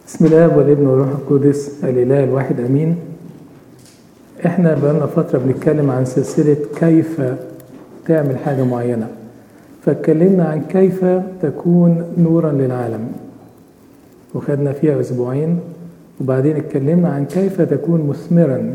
بسم الله والابن والروح القدس الاله الواحد امين احنا بقالنا فتره بنتكلم عن سلسله كيف تعمل حاجه معينه فاتكلمنا عن كيف تكون نورا للعالم وخدنا فيها اسبوعين وبعدين اتكلمنا عن كيف تكون مثمرا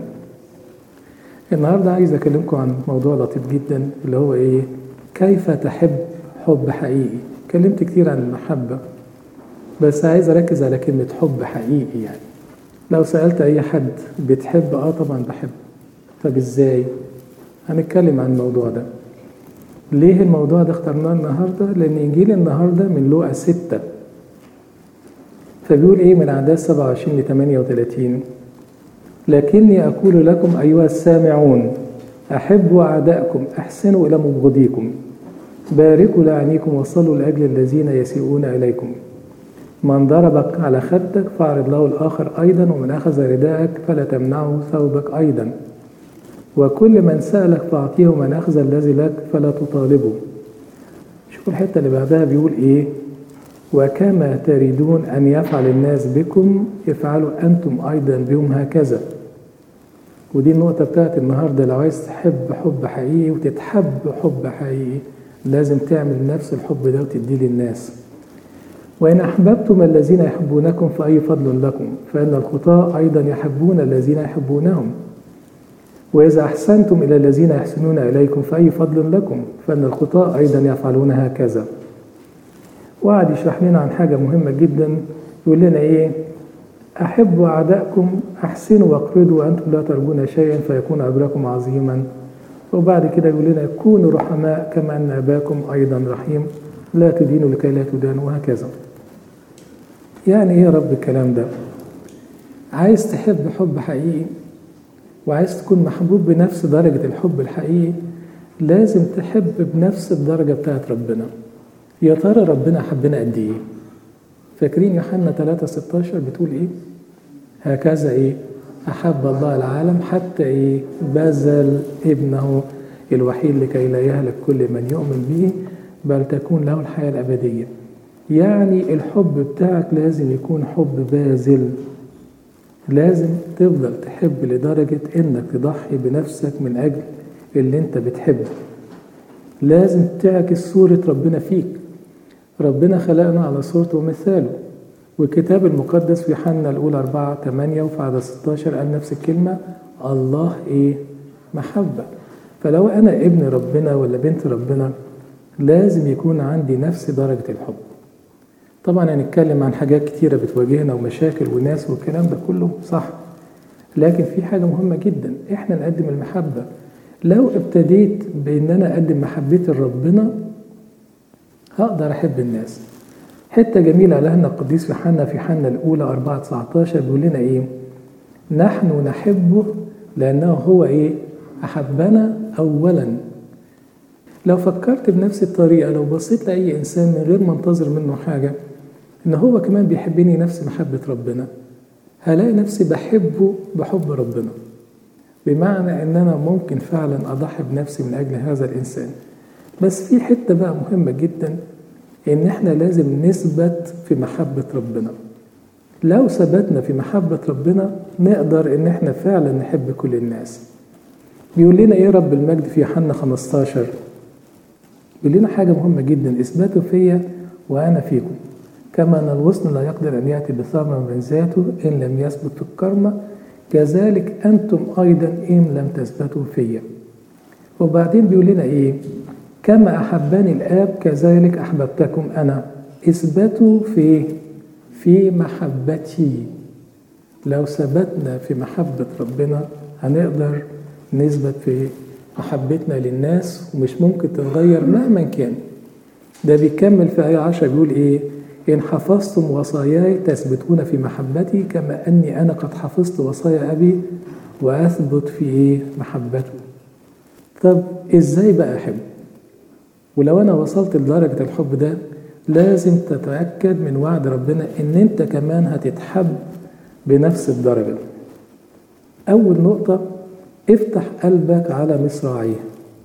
النهارده عايز اكلمكم عن موضوع لطيف جدا اللي هو ايه كيف تحب حب حقيقي اتكلمت كتير عن المحبه بس عايز اركز على كلمه حب حقيقي يعني لو سالت اي حد بتحب اه طبعا بحب طب ازاي هنتكلم عن الموضوع ده ليه الموضوع ده اخترناه النهارده لان انجيل النهارده من لوقا ستة فبيقول ايه من اعداد 27 ل 38 لكني اقول لكم ايها السامعون احبوا اعداءكم احسنوا الى مبغضيكم باركوا لعنيكم وصلوا لاجل الذين يسيئون اليكم من ضربك على خدك فاعرض له الآخر أيضا ومن أخذ رداءك فلا تمنعه ثوبك أيضا وكل من سألك فأعطيه ومن أخذ الذي لك فلا تطالبه شوفوا الحتة اللي بعدها بيقول إيه وكما تريدون أن يفعل الناس بكم افعلوا أنتم أيضا بهم هكذا ودي النقطة بتاعت النهاردة لو عايز تحب حب حقيقي وتتحب حب حقيقي لازم تعمل نفس الحب ده وتديه للناس وإن أحببتم الذين يحبونكم فأي فضل لكم فإن الخطاة أيضا يحبون الذين يحبونهم وإذا أحسنتم إلى الذين يحسنون إليكم فأي فضل لكم فإن الخطاة أيضا يفعلون هكذا وقعد يشرح لنا عن حاجة مهمة جدا يقول لنا إيه أحبوا أعداءكم أحسنوا واقرضوا وأنتم لا ترجون شيئا فيكون أجركم عظيما وبعد كده يقول لنا كونوا رحماء كما أن أباكم أيضا رحيم لا تدينوا لكي لا تدانوا وهكذا يعني ايه يا رب الكلام ده عايز تحب حب حقيقي وعايز تكون محبوب بنفس درجة الحب الحقيقي لازم تحب بنفس الدرجة بتاعت ربنا يا ترى ربنا حبنا قد ايه فاكرين يوحنا 3 16 بتقول ايه هكذا ايه أحب الله العالم حتى ايه بذل ابنه الوحيد لكي لا يهلك كل من يؤمن به بل تكون له الحياة الأبدية يعني الحب بتاعك لازم يكون حب باذل لازم تفضل تحب لدرجة انك تضحي بنفسك من اجل اللي انت بتحبه لازم تعكس صورة ربنا فيك ربنا خلقنا على صورته ومثاله والكتاب المقدس في يوحنا الأولى 4 8 وفي عدد 16 قال نفس الكلمة الله إيه؟ محبة فلو أنا ابن ربنا ولا بنت ربنا لازم يكون عندي نفس درجة الحب طبعا هنتكلم عن حاجات كتيرة بتواجهنا ومشاكل وناس والكلام ده كله صح لكن في حاجة مهمة جدا احنا نقدم المحبة لو ابتديت بان انا اقدم محبتي لربنا هقدر احب الناس حتة جميلة قالها لنا القديس يوحنا في حنا الأولى 4 19 بيقول لنا إيه؟ نحن نحبه لأنه هو إيه؟ أحبنا أولا لو فكرت بنفس الطريقة لو بصيت لأي إنسان من غير ما انتظر منه حاجة إن هو كمان بيحبني نفس محبة ربنا هلاقي نفسي بحبه بحب ربنا بمعنى إن أنا ممكن فعلا أضحي بنفسي من أجل هذا الإنسان بس في حتة بقى مهمة جدا إن إحنا لازم نثبت في محبة ربنا لو ثبتنا في محبة ربنا نقدر إن إحنا فعلا نحب كل الناس بيقول لنا إيه رب المجد في يوحنا 15 بيقول لنا حاجة مهمة جدا اثبتوا فيا وأنا فيكم كما أن الغصن لا يقدر أن يأتي بثمر من ذاته إن لم يثبت في الكرمة كذلك أنتم أيضا إن لم تثبتوا فيا وبعدين بيقول لنا إيه كما أحبني الآب كذلك أحببتكم أنا اثبتوا في في محبتي لو ثبتنا في محبة ربنا هنقدر نثبت في محبتنا للناس ومش ممكن تتغير مهما كان ده بيكمل في آية 10 بيقول إيه إن حفظتم وصاياي تثبتون في محبتي كما أني أنا قد حفظت وصايا أبي وأثبت في إيه محبته طب إزاي بقى أحب ولو أنا وصلت لدرجة الحب ده لازم تتأكد من وعد ربنا إن أنت كمان هتتحب بنفس الدرجة أول نقطة افتح قلبك على مصراعيه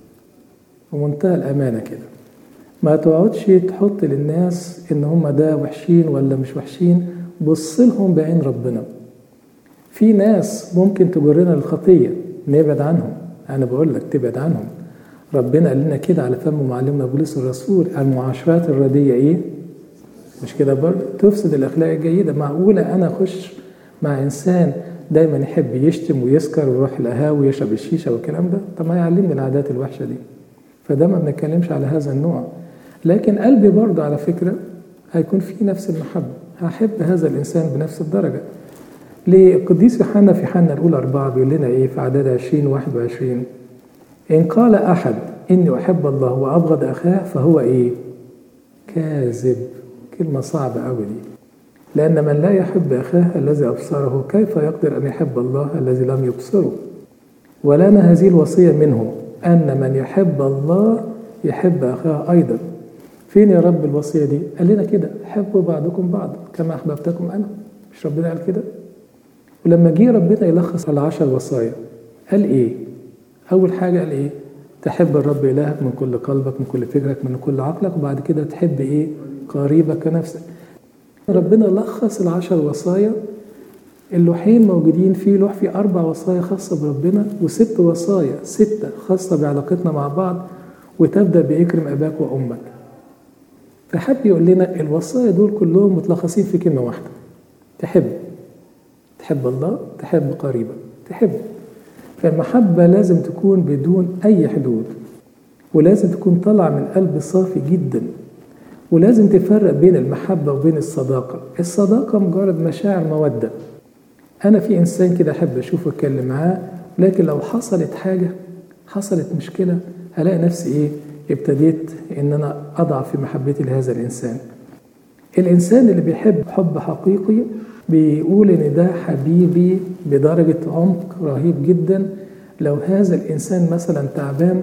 ومنتهى الأمانة كده ما تقعدش تحط للناس إن هم ده وحشين ولا مش وحشين بص لهم بعين ربنا في ناس ممكن تجرنا للخطية نبعد عنهم أنا بقول لك تبعد عنهم ربنا قال لنا كده على فم معلمنا بولس الرسول المعاشرات الردية إيه؟ مش كده برضه تفسد الأخلاق الجيدة معقولة أنا أخش مع إنسان دايما يحب يشتم ويسكر ويروح القهاوي ويشرب الشيشة والكلام ده طب ما يعلمني العادات الوحشة دي فده ما بنتكلمش على هذا النوع لكن قلبي برضه على فكرة هيكون فيه نفس المحبة هحب هذا الإنسان بنفس الدرجة ليه القديس يوحنا في حنا الأولى أربعة بيقول لنا إيه في عدد 20 21 إن قال أحد إني أحب الله وأبغض أخاه فهو إيه؟ كاذب كلمة صعبة أوي دي لأن من لا يحب أخاه الذي أبصره كيف يقدر أن يحب الله الذي لم يبصره ولنا هذه الوصية منه أن من يحب الله يحب أخاه أيضا فين يا رب الوصية دي؟ قال لنا كده حبوا بعضكم بعض كما أحببتكم أنا مش ربنا قال كده؟ ولما جه ربنا يلخص العشر وصايا قال إيه؟ أول حاجة قال إيه؟ تحب الرب إلهك من كل قلبك من كل فكرك من كل عقلك وبعد كده تحب إيه؟ قريبك كنفسك ربنا لخص العشر وصايا اللوحين موجودين فيه لوح فيه أربع وصايا خاصة بربنا وست وصايا ستة خاصة بعلاقتنا مع بعض وتبدأ بإكرم أباك وأمك فحب يقول لنا الوصايا دول كلهم متلخصين في كلمة واحدة تحب تحب الله تحب قريبك تحب فالمحبة لازم تكون بدون أي حدود ولازم تكون طالعة من قلب صافي جدا ولازم تفرق بين المحبة وبين الصداقة الصداقة مجرد مشاعر مودة أنا في إنسان كده أحب أشوفه وأتكلم معاه لكن لو حصلت حاجة حصلت مشكلة هلاقي نفسي إيه ابتديت إن أنا أضعف في محبتي لهذا الإنسان الإنسان اللي بيحب حب حقيقي بيقول إن ده حبيبي بدرجة عمق رهيب جدا لو هذا الإنسان مثلا تعبان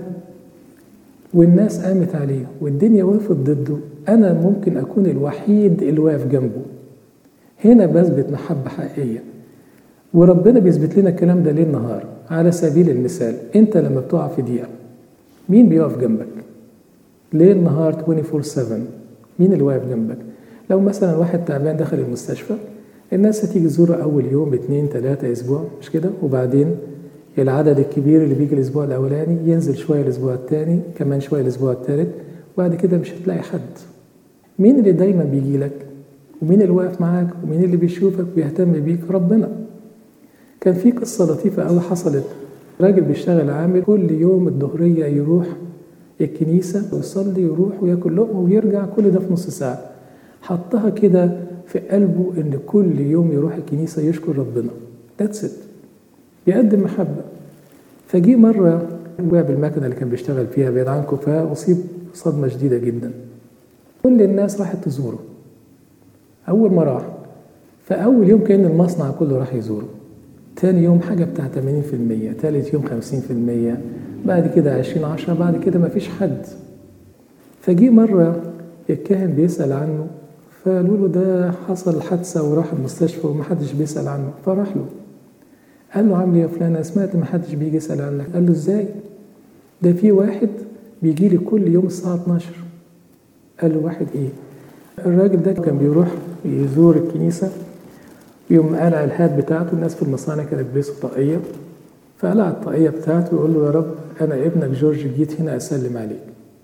والناس قامت عليه والدنيا وقفت ضده أنا ممكن أكون الوحيد اللي واقف جنبه هنا بثبت محبة حقيقية وربنا بيثبت لنا الكلام ده ليل نهار على سبيل المثال أنت لما بتقع في ضيقة مين بيقف جنبك؟ ليل نهار 24 7 مين اللي واقف جنبك؟ لو مثلا واحد تعبان دخل المستشفى الناس هتيجي تزوره أول يوم اتنين تلاتة أسبوع مش كده؟ وبعدين العدد الكبير اللي بيجي الأسبوع الأولاني ينزل شوية الأسبوع الثاني كمان شوية الأسبوع الثالث وبعد كده مش هتلاقي حد مين اللي دايما بيجي لك ومين اللي واقف معاك ومين اللي بيشوفك ويهتم بيك ربنا كان في قصة لطيفة أوي حصلت راجل بيشتغل عامل كل يوم الظهرية يروح الكنيسة ويصلي ويروح وياكل لقمة ويرجع كل ده في نص ساعة حطها كده في قلبه إن كل يوم يروح الكنيسة يشكر ربنا That's it يقدم محبة فجي مرة وقع بالمكنة اللي كان بيشتغل فيها بعيد عنكم فأصيب صدمة شديدة جدا كل الناس راحت تزوره أول ما راح فأول يوم كان المصنع كله راح يزوره تاني يوم حاجة بتاع 80% تالت يوم 50% بعد كده 20 10 بعد كده مفيش حد فجي مرة الكاهن بيسأل عنه فقالوا له ده حصل حادثة وراح المستشفى ومحدش بيسأل عنه فراح له قال له عامل ايه يا فلان انا سمعت محدش بيجي يسأل عنك قال له ازاي ده في واحد بيجي لي كل يوم الساعة 12 قال له واحد ايه الراجل ده كان بيروح يزور الكنيسة يوم قلع الهات بتاعته الناس في المصانع كانوا بيلبسوا طاقية فقلع الطاقية بتاعته ويقول له يا رب أنا ابنك جورج جيت هنا أسلم عليك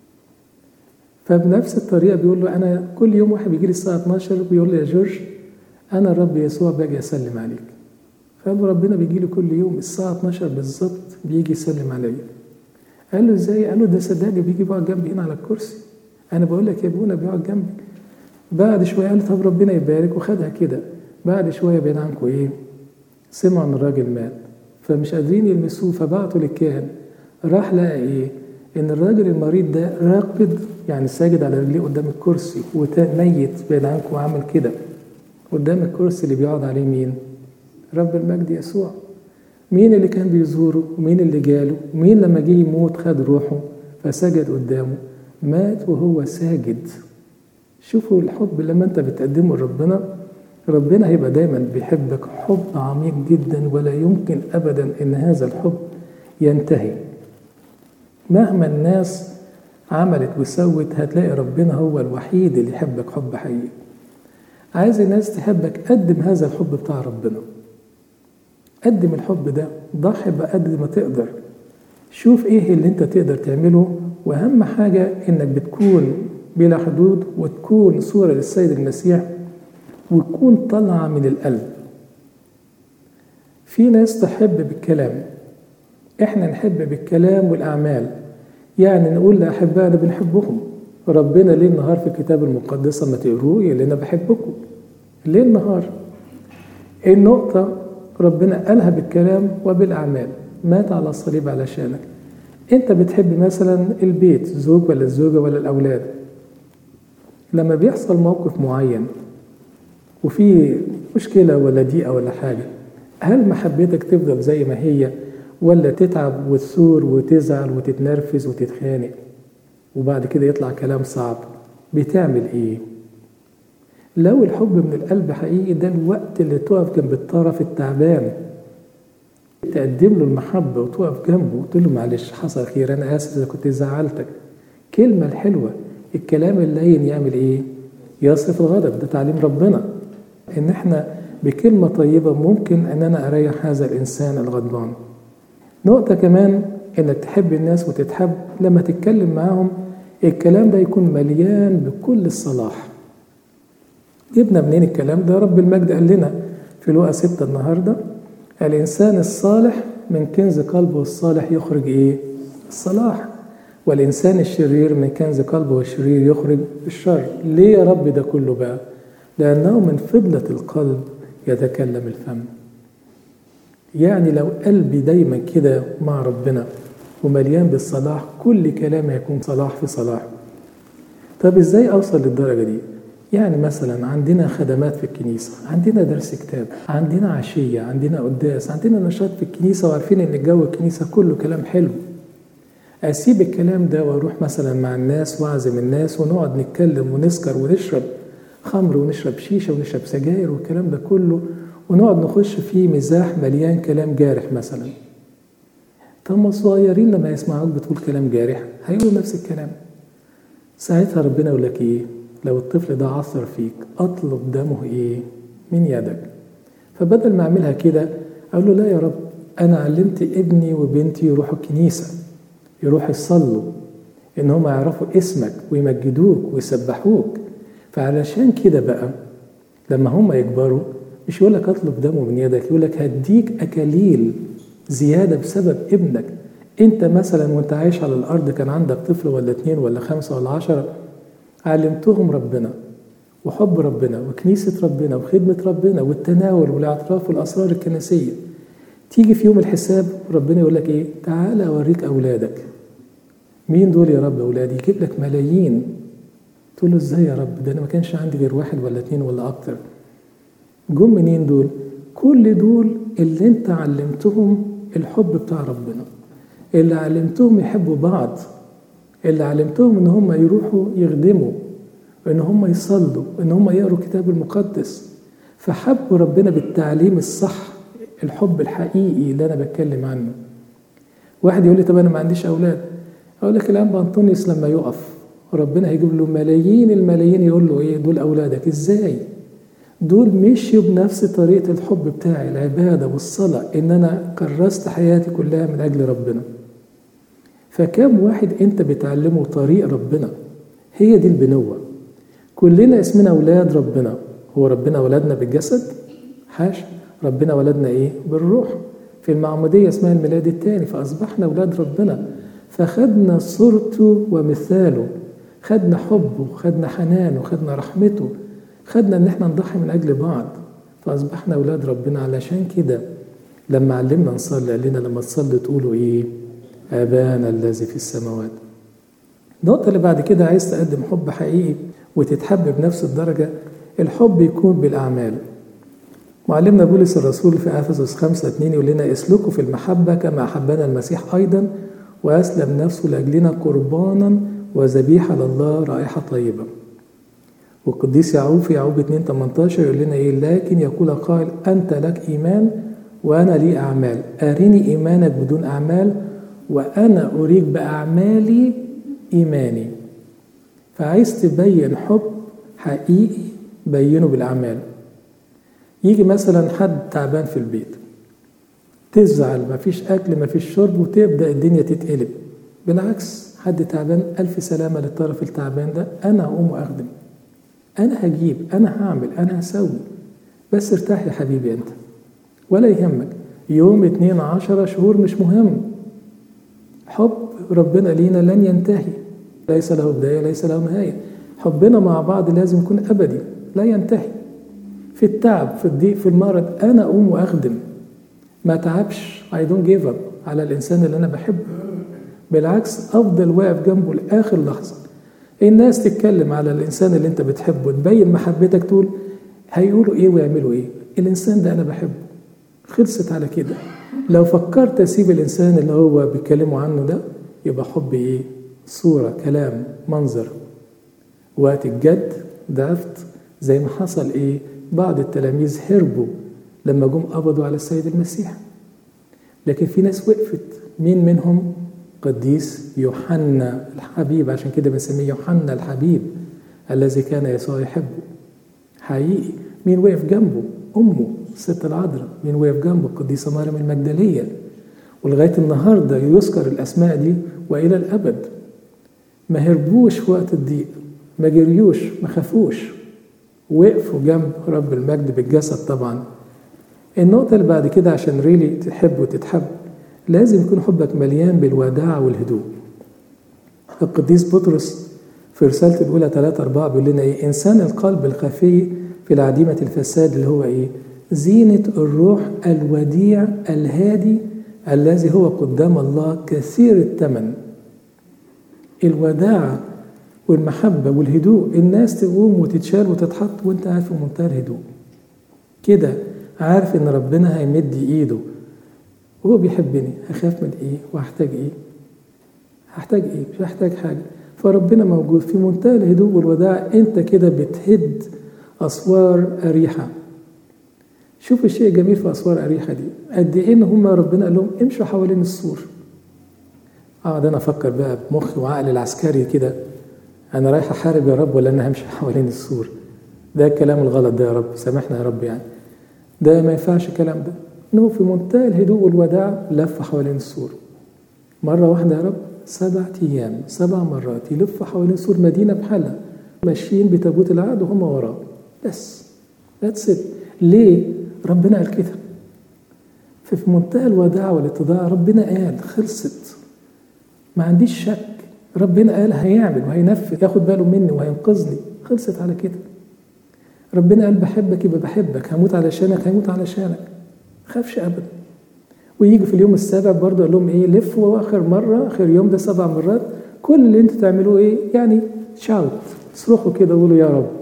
فبنفس الطريقة بيقول له أنا كل يوم واحد بيجي لي الساعة 12 بيقول لي يا جورج أنا الرب يسوع باجي أسلم عليك فقال له ربنا بيجي لي كل يوم الساعة 12 بالظبط بيجي يسلم عليا قال له ازاي؟ قال له ده صدقني بيجي بيقعد جنبي هنا على الكرسي أنا بقول لك يا ابونا بيقعد جنبي بعد شوية قال له طب ربنا يبارك وخدها كده بعد شوية بين عنكم إيه؟ سمعوا إن الراجل مات فمش قادرين يلمسوه فبعتوا للكاهن راح لقى إيه؟ إن الراجل المريض ده راقد يعني ساجد على رجليه قدام الكرسي وميت بين عنكم وعمل كده قدام الكرسي اللي بيقعد عليه مين؟ رب المجد يسوع مين اللي كان بيزوره ومين اللي جاله ومين لما جه يموت خد روحه فسجد قدامه مات وهو ساجد شوفوا الحب لما انت بتقدمه لربنا ربنا هيبقى دايما بيحبك حب عميق جدا ولا يمكن ابدا ان هذا الحب ينتهي مهما الناس عملت وسوت هتلاقي ربنا هو الوحيد اللي يحبك حب حقيقي عايز الناس تحبك قدم هذا الحب بتاع ربنا قدم الحب ده ضحي بقد ما تقدر شوف ايه اللي انت تقدر تعمله واهم حاجة انك بتكون بلا حدود وتكون صورة للسيد المسيح وتكون طالعة من القلب في ناس تحب بالكلام احنا نحب بالكلام والاعمال يعني نقول لاحبائنا بنحبهم ربنا ليل نهار في الكتاب المقدس ما تقروه يقول لنا بحبكم ليل نهار النقطة ربنا قالها بالكلام وبالأعمال مات على الصليب علشانك انت بتحب مثلا البيت زوج ولا الزوجة ولا الأولاد لما بيحصل موقف معين وفي مشكلة ولا ضيقة ولا حاجة هل محبتك تفضل زي ما هي ولا تتعب وتثور وتزعل وتتنرفز وتتخانق وبعد كده يطلع كلام صعب بتعمل ايه لو الحب من القلب حقيقي ده الوقت اللي تقف جنب الطرف التعبان تقدم له المحبة وتقف جنبه وتقول له معلش حصل خير أنا آسف إذا كنت زعلتك كلمة الحلوة الكلام اللين يعمل إيه؟ يصرف الغضب ده تعليم ربنا إن إحنا بكلمة طيبة ممكن إن أنا أريح هذا الإنسان الغضبان نقطة كمان إنك تحب الناس وتتحب لما تتكلم معاهم الكلام ده يكون مليان بكل الصلاح جبنا منين الكلام ده رب المجد قال لنا في لوقا ستة النهاردة الإنسان الصالح من كنز قلبه الصالح يخرج إيه؟ الصلاح والإنسان الشرير من كنز قلبه الشرير يخرج الشر ليه يا رب ده كله بقى؟ لأنه من فضلة القلب يتكلم الفم يعني لو قلبي دايما كده مع ربنا ومليان بالصلاح كل كلام هيكون صلاح في صلاح طب ازاي اوصل للدرجه دي يعني مثلا عندنا خدمات في الكنيسة عندنا درس كتاب عندنا عشية عندنا قداس عندنا نشاط في الكنيسة وعارفين ان الجو الكنيسة كله كلام حلو أسيب الكلام ده وأروح مثلا مع الناس وأعزم الناس ونقعد نتكلم ونسكر ونشرب خمر ونشرب شيشة ونشرب سجاير والكلام ده كله ونقعد نخش فيه مزاح مليان كلام جارح مثلا طب ما الصغيرين لما يسمعوك بتقول كلام جارح هيقولوا نفس الكلام ساعتها ربنا يقول لك ايه لو الطفل ده عصر فيك اطلب دمه ايه من يدك فبدل ما اعملها كده اقول له لا يا رب انا علمت ابني وبنتي يروحوا الكنيسه يروحوا يصلوا ان هم يعرفوا اسمك ويمجدوك ويسبحوك فعلشان كده بقى لما هم يكبروا مش يقول لك اطلب دمه من يدك يقول لك هديك اكاليل زياده بسبب ابنك انت مثلا وانت عايش على الارض كان عندك طفل ولا اتنين ولا خمسه ولا عشره علمتهم ربنا وحب ربنا وكنيسة ربنا وخدمة ربنا والتناول والاعتراف والأسرار الكنسية تيجي في يوم الحساب ربنا يقول لك إيه تعالى أوريك أولادك مين دول يا رب أولادي يجيب لك ملايين تقول له إزاي يا رب ده أنا ما كانش عندي غير واحد ولا اتنين ولا أكتر جم منين دول كل دول اللي انت علمتهم الحب بتاع ربنا اللي علمتهم يحبوا بعض اللي علمتهم ان هم يروحوا يخدموا ان هم يصلوا ان هم يقروا الكتاب المقدس فحبوا ربنا بالتعليم الصح الحب الحقيقي اللي انا بتكلم عنه واحد يقول لي طب انا ما عنديش اولاد اقول لك الان بانطونيوس لما يقف ربنا هيجيب له ملايين الملايين يقول له ايه دول اولادك ازاي دول مشيوا بنفس طريقه الحب بتاعي العباده والصلاه ان انا كرست حياتي كلها من اجل ربنا فكم واحد انت بتعلمه طريق ربنا هي دي البنوة كلنا اسمنا أولاد ربنا هو ربنا ولدنا بالجسد حاشا ربنا ولدنا ايه بالروح في المعمودية اسمها الميلاد الثاني فأصبحنا أولاد ربنا فخدنا صورته ومثاله خدنا حبه خدنا حنانه خدنا رحمته خدنا ان احنا نضحي من اجل بعض فاصبحنا اولاد ربنا علشان كده لما علمنا نصلي قال لنا لما تصلي تقولوا ايه ابانا الذي في السماوات النقطه اللي بعد كده عايز تقدم حب حقيقي وتتحب بنفس الدرجه الحب يكون بالاعمال معلمنا بولس الرسول في افسس 5 2 يقول لنا اسلكوا في المحبه كما احبنا المسيح ايضا واسلم نفسه لاجلنا قربانا وذبيحه لله رائحه طيبه والقديس يعقوب في يعقوب 2 18 يقول لنا ايه لكن يقول قائل انت لك ايمان وانا لي اعمال ارني ايمانك بدون اعمال وانا اريك باعمالي ايماني فعايز تبين حب حقيقي بينه بالاعمال يجي مثلا حد تعبان في البيت تزعل مفيش اكل مفيش شرب وتبدا الدنيا تتقلب بالعكس حد تعبان الف سلامه للطرف التعبان ده انا هقوم واخدم انا هجيب انا هعمل انا هسوي بس ارتاح يا حبيبي انت ولا يهمك يوم اتنين عشرة شهور مش مهم حب ربنا لينا لن ينتهي ليس له بداية ليس له نهاية حبنا مع بعض لازم يكون أبدي لا ينتهي في التعب في الضيق في المرض أنا أقوم وأخدم ما تعبش I don't give up على الإنسان اللي أنا بحبه بالعكس أفضل واقف جنبه لآخر لحظة الناس تتكلم على الإنسان اللي أنت بتحبه تبين محبتك تقول هيقولوا إيه ويعملوا إيه الإنسان ده أنا بحبه خلصت على كده لو فكرت أسيب الإنسان اللي هو بيتكلموا عنه ده يبقى حب إيه صورة كلام منظر وقت الجد ضعفت زي ما حصل إيه بعض التلاميذ هربوا لما جم قبضوا على السيد المسيح لكن في ناس وقفت مين منهم قديس يوحنا الحبيب عشان كده بنسميه يوحنا الحبيب الذي كان يسوع يحبه حقيقي مين وقف جنبه امه الست العذراء مين وقف جنبه القديسه مريم المجدليه ولغايه النهارده يذكر الاسماء دي والى الابد ما هربوش في وقت الضيق ما جريوش ما خافوش وقفوا جنب رب المجد بالجسد طبعا النقطة اللي بعد كده عشان ريلي تحب وتتحب لازم يكون حبك مليان بالوداع والهدوء القديس بطرس في رسالته الأولى 3 4 بيقول لنا إيه إنسان القلب الخفي في العديمة الفساد اللي هو إيه زينة الروح الوديع الهادي الذي هو قدام الله كثير الثمن الوداع والمحبة والهدوء الناس تقوم وتتشال وتتحط وانت قاعد في منتهى الهدوء كده عارف ان ربنا هيمد ايده وهو بيحبني هخاف من ايه وهحتاج ايه هحتاج ايه مش هحتاج حاجة فربنا موجود في منتهى الهدوء والوداع انت كده بتهد اسوار اريحة شوف الشيء الجميل في اسوار اريحة دي قد ايه ان هم ربنا قال لهم امشوا حوالين السور اقعد انا افكر بقى بمخي وعقلي العسكري كده انا رايح احارب يا رب ولا انا همشي حوالين السور ده الكلام الغلط ده يا رب سامحنا يا رب يعني ده ما ينفعش الكلام ده انه في منتهى الهدوء والوداع لف حوالين السور مره واحده يا رب سبع ايام سبع مرات يلف حوالين سور مدينه بحالها ماشيين بتابوت العهد وهم وراه بس ذاتس ات ليه ربنا قال كده ففي منتهى الوداع والاتضاع ربنا قال خلصت ما عنديش شك ربنا قال هيعمل وهينفذ ياخد باله مني وهينقذني خلصت على كده ربنا قال بحبك يبقى بحبك هموت علشانك هيموت علشانك خافش ابدا ويجي في اليوم السابع برضه قال لهم ايه لفوا اخر مره اخر يوم ده سبع مرات كل اللي انتوا تعملوه ايه يعني شاوت صرخوا كده وقولوا يا رب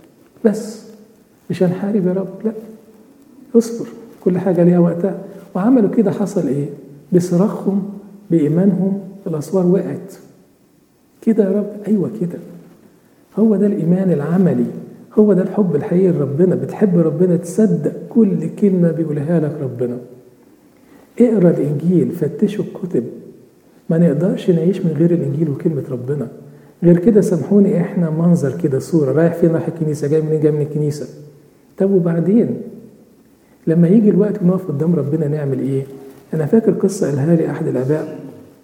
بس مش هنحارب يا رب لا اصبر كل حاجه ليها وقتها وعملوا كده حصل ايه بصراخهم بايمانهم الاسوار وقعت كده يا رب ايوه كده هو ده الايمان العملي هو ده الحب الحقيقي لربنا بتحب ربنا تصدق كل كلمة بيقولها لك ربنا اقرا الإنجيل فتشوا الكتب ما نقدرش نعيش من غير الإنجيل وكلمة ربنا غير كده سامحوني احنا منظر كده صورة رايح فين رايح الكنيسة جاي منين جاي من الكنيسة طب وبعدين لما يجي الوقت ونقف قدام ربنا نعمل ايه انا فاكر قصة قالها لي احد الاباء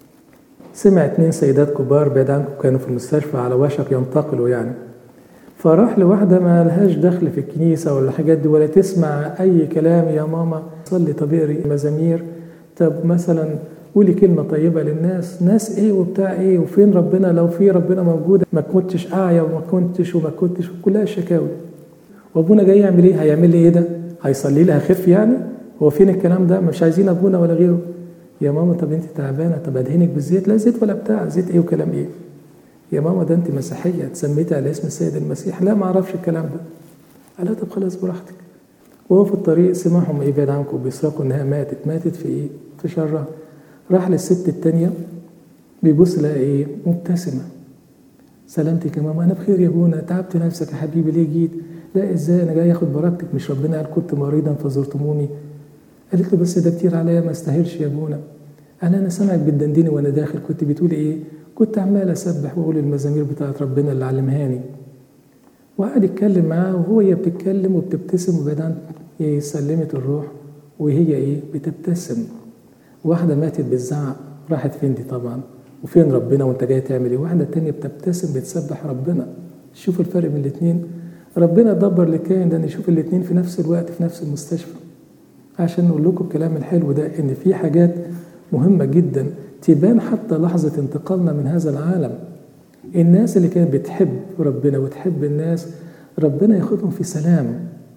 سمع اتنين سيدات كبار بعيد عنكم كانوا في المستشفى على وشك ينتقلوا يعني فراح لواحدة ما لهاش دخل في الكنيسة ولا الحاجات دي ولا تسمع أي كلام يا ماما صلي طب اقري مزامير طب مثلا قولي كلمة طيبة للناس ناس ايه وبتاع ايه وفين ربنا لو في ربنا موجود ما كنتش أعيا وما كنتش وما كنتش كلها شكاوي وابونا جاي يعمل ايه هيعمل لي ايه ده هيصلي لي هخف يعني هو فين الكلام ده مش عايزين ابونا ولا غيره يا ماما طب انت تعبانه طب ادهنك بالزيت لا زيت ولا بتاع زيت ايه وكلام ايه يا ماما ده انت مسيحيه اتسميتي على اسم السيد المسيح لا ما اعرفش الكلام ده قال لها طب خلاص براحتك وهو في الطريق سمعهم يبعد عنكم بيسرقوا انها ماتت ماتت في ايه في شرها راح للست التانية بيبص لها ايه مبتسمة سلامتك يا ماما انا بخير يا ابونا تعبت نفسك يا حبيبي ليه جيت لا ازاي انا جاي اخد بركتك مش ربنا قال كنت مريضا فزرتموني قالت له بس ده كتير عليا ما استاهلش يا ابونا قال انا سامعك بتدندني وانا داخل كنت بتقولي ايه كنت عمال اسبح واقول المزامير بتاعت ربنا اللي علمهاني وقعد يتكلم معاه وهو هي بتتكلم وبتبتسم وبعدين إيه سلمت الروح وهي ايه بتبتسم واحدة ماتت بالزعق راحت فين دي طبعا وفين ربنا وانت جاي تعمل ايه واحدة تانية بتبتسم بتسبح ربنا شوف الفرق بين الاتنين ربنا دبر لكائن ده نشوف الاتنين في نفس الوقت في نفس المستشفى عشان نقول لكم الكلام الحلو ده ان في حاجات مهمة جدا تبان حتى لحظة انتقالنا من هذا العالم الناس اللي كانت بتحب ربنا وتحب الناس ربنا ياخدهم في سلام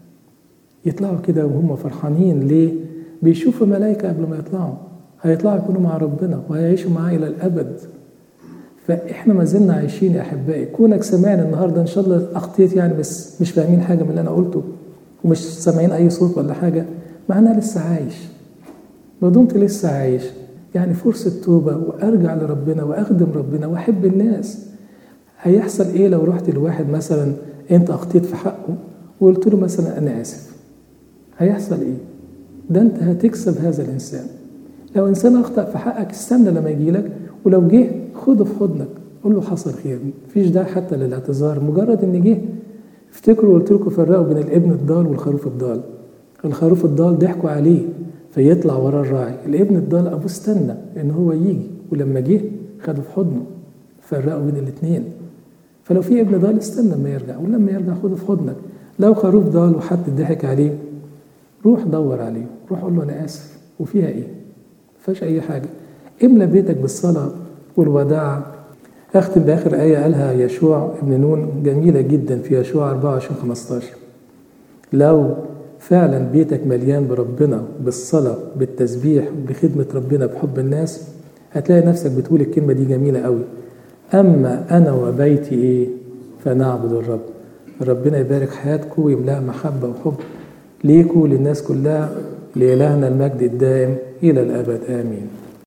يطلعوا كده وهم فرحانين ليه؟ بيشوفوا ملائكة قبل ما يطلعوا هيطلعوا يكونوا مع ربنا وهيعيشوا معاه إلى الأبد فإحنا ما زلنا عايشين يا أحبائي كونك سمعنا النهاردة إن شاء الله أخطيت يعني بس مش فاهمين حاجة من اللي أنا قلته ومش سامعين أي صوت ولا حاجة معناها لسه عايش ما دمت لسه عايش يعني فرصة توبة وأرجع لربنا وأخدم ربنا وأحب الناس هيحصل إيه لو رحت لواحد مثلا أنت أخطيت في حقه وقلت له مثلا أنا آسف هيحصل إيه؟ ده أنت هتكسب هذا الإنسان لو إنسان أخطأ في حقك استنى لما يجي لك ولو جه خده في حضنك قول له حصل خير مفيش داعي حتى للاعتذار مجرد إن جه افتكروا قلت لكم فرقوا بين الابن الضال والخروف الضال الخروف الضال ضحكوا عليه فيطلع وراه الراعي الابن الضال ابوه استنى ان هو يجي ولما جه خده في حضنه فرقوا بين الاثنين فلو في ابن ضال استنى لما يرجع ولما يرجع خده في حضنك لو خروف ضال وحد ضحك عليه روح دور عليه روح قول له انا اسف وفيها ايه فيهاش اي حاجه املى بيتك بالصلاه والوداع اختم باخر ايه قالها يشوع ابن نون جميله جدا في يشوع 24 15 لو فعلا بيتك مليان بربنا بالصلاة بالتسبيح بخدمة ربنا بحب الناس هتلاقي نفسك بتقول الكلمة دي جميلة قوي أما أنا وبيتي إيه فنعبد الرب ربنا يبارك حياتكم ويملاها محبة وحب ليكوا للناس كلها لإلهنا المجد الدائم إلى الأبد آمين